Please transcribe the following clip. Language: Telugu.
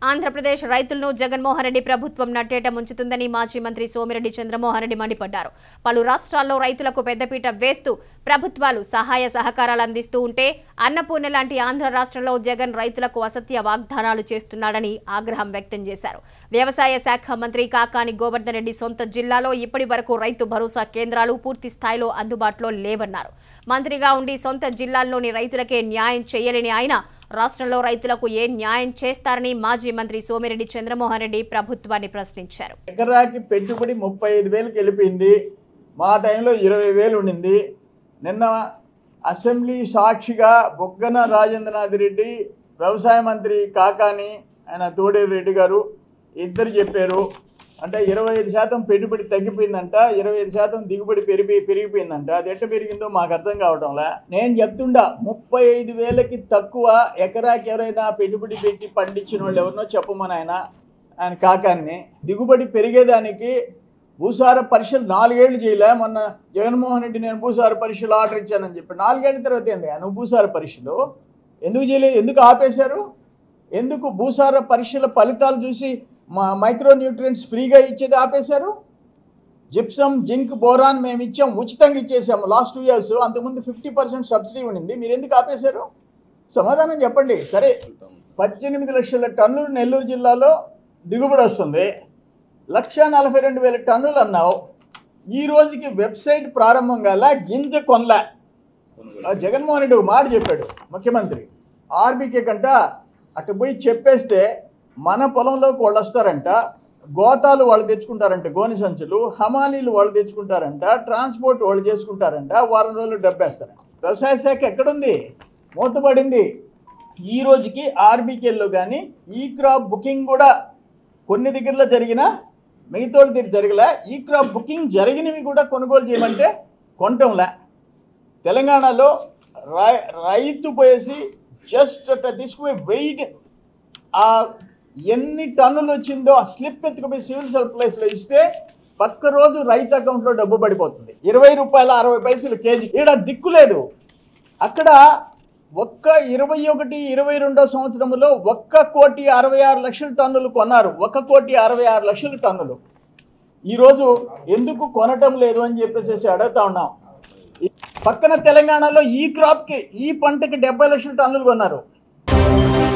ఆంధ్రప్రదేశ్ రైతులను జగన్మోహన్ రెడ్డి ప్రభుత్వం నట్టేట ముంచుతుందని మాజీ మంత్రి సోమిరెడ్డి చంద్రమోహన్ రెడ్డి మండిపడ్డారు పలు రాష్ట్రాల్లో రైతులకు పెద్దపీట వేస్తూ ప్రభుత్వాలు సహాయ సహకారాలు అందిస్తూ ఉంటే అన్నపూర్ణ లాంటి ఆంధ్ర రాష్ట్రంలో జగన్ రైతులకు అసత్య వాగ్దానాలు చేస్తున్నాడని ఆగ్రహం వ్యక్తం చేశారు వ్యవసాయ శాఖ మంత్రి కాకాని గోవర్ధన్ రెడ్డి సొంత జిల్లాలో ఇప్పటి వరకు రైతు భరోసా కేంద్రాలు పూర్తి స్థాయిలో అందుబాటులో లేవన్నారు మంత్రిగా ఉండి సొంత జిల్లాల్లోని రైతులకే న్యాయం చేయలేని ఆయన రాష్ట్రంలో రైతులకు ఏ న్యాయం చేస్తారని మాజీ మంత్రి సోమిరెడ్డి చంద్రమోహన్ రెడ్డి ప్రభుత్వాన్ని ప్రశ్నించారు ఎకరాకి పెట్టుబడి ముప్పై ఐదు వేలకు వెళ్ళిపోయింది మా టైంలో ఇరవై వేలు ఉండింది నిన్న అసెంబ్లీ సాక్షిగా బొగ్గన రాజేంద్రనాథ్ రెడ్డి వ్యవసాయ మంత్రి కాకాని ఆయన తోడేరు రెడ్డి గారు ఇద్దరు చెప్పారు అంటే ఇరవై ఐదు శాతం పెట్టుబడి తగ్గిపోయిందంట ఇరవై ఐదు శాతం దిగుబడి పెరిగి పెరిగిపోయిందంట అది ఎట్ట పెరిగిందో మాకు అర్థం కావటంలే నేను చెప్తుండా ముప్పై ఐదు వేలకి తక్కువ ఎకరాకి ఎవరైనా పెట్టుబడి పెట్టి పండించిన వాళ్ళు ఎవరినో చెప్పమని ఆయన ఆయన కాకాన్ని దిగుబడి పెరిగేదానికి భూసార పరీక్షలు నాలుగేళ్లు చేయలే మొన్న జగన్మోహన్ రెడ్డి నేను భూసార పరీక్షలు ఆర్డర్ ఇచ్చానని చెప్పి నాలుగేళ్ల తర్వాత ఏంది నువ్వు భూసార పరీక్షలు ఎందుకు చేయలేదు ఎందుకు ఆపేశారు ఎందుకు భూసార పరీక్షల ఫలితాలు చూసి మా మైక్రో న్యూట్రియంట్స్ ఫ్రీగా ఇచ్చేది ఆపేశారు జిప్సమ్ జింక్ బోరాన్ మేము ఇచ్చాం ఉచితంగా ఇచ్చేసాము లాస్ట్ టూ ఇయర్స్ అంతకుముందు ఫిఫ్టీ పర్సెంట్ సబ్సిడీ ఉండింది మీరు ఎందుకు ఆపేశారు సమాధానం చెప్పండి సరే పద్దెనిమిది లక్షల టన్నులు నెల్లూరు జిల్లాలో దిగుబడి వస్తుంది లక్ష నలభై రెండు వేల టన్నులు అన్నావు ఈ రోజుకి వెబ్సైట్ ప్రారంభం కాల గింజ కొనలే ఆ జగన్మోహన్ రెడ్డి ఒక మాట చెప్పాడు ముఖ్యమంత్రి ఆర్బీకే కంట అటు పోయి చెప్పేస్తే మన పొలంలోకి వాళ్ళు వస్తారంట గోతాలు వాళ్ళు తెచ్చుకుంటారంట గోని సంచులు హమాలీలు వాళ్ళు తెచ్చుకుంటారంట ట్రాన్స్పోర్ట్ వాళ్ళు చేసుకుంటారంట వారం రోజులు డబ్బేస్తారంట వ్యవసాయ శాఖ ఎక్కడుంది మూతపడింది ఈ రోజుకి ఆర్బీకేల్లో కానీ ఈ క్రాప్ బుకింగ్ కూడా కొన్ని దగ్గరలో జరిగిన మిగతా దగ్గర జరగలే ఈ క్రాప్ బుకింగ్ జరిగినవి కూడా కొనుగోలు చేయమంటే కొనటంలే తెలంగాణలో రై రైతు పోయేసి జస్ట్ అట్లా తీసుకుపోయి వెయిట్ ఆ ఎన్ని టన్నులు వచ్చిందో ఆ స్లిప్ ఎత్తుకుపోయి సివిల్ సప్లైస్లో ఇస్తే పక్క రోజు రైతు అకౌంట్లో డబ్బు పడిపోతుంది ఇరవై రూపాయల అరవై పైసలు కేజీ ఈడ దిక్కు లేదు అక్కడ ఒక్క ఇరవై ఒకటి ఇరవై రెండో సంవత్సరంలో ఒక్క కోటి అరవై ఆరు లక్షల టన్నులు కొన్నారు ఒక్క కోటి అరవై ఆరు లక్షల టన్నులు ఈరోజు ఎందుకు కొనటం లేదు అని చెప్పేసి అడుగుతా ఉన్నాం ఈ పక్కన తెలంగాణలో ఈ క్రాప్కి ఈ పంటకి డెబ్బై లక్షల టన్నులు కొన్నారు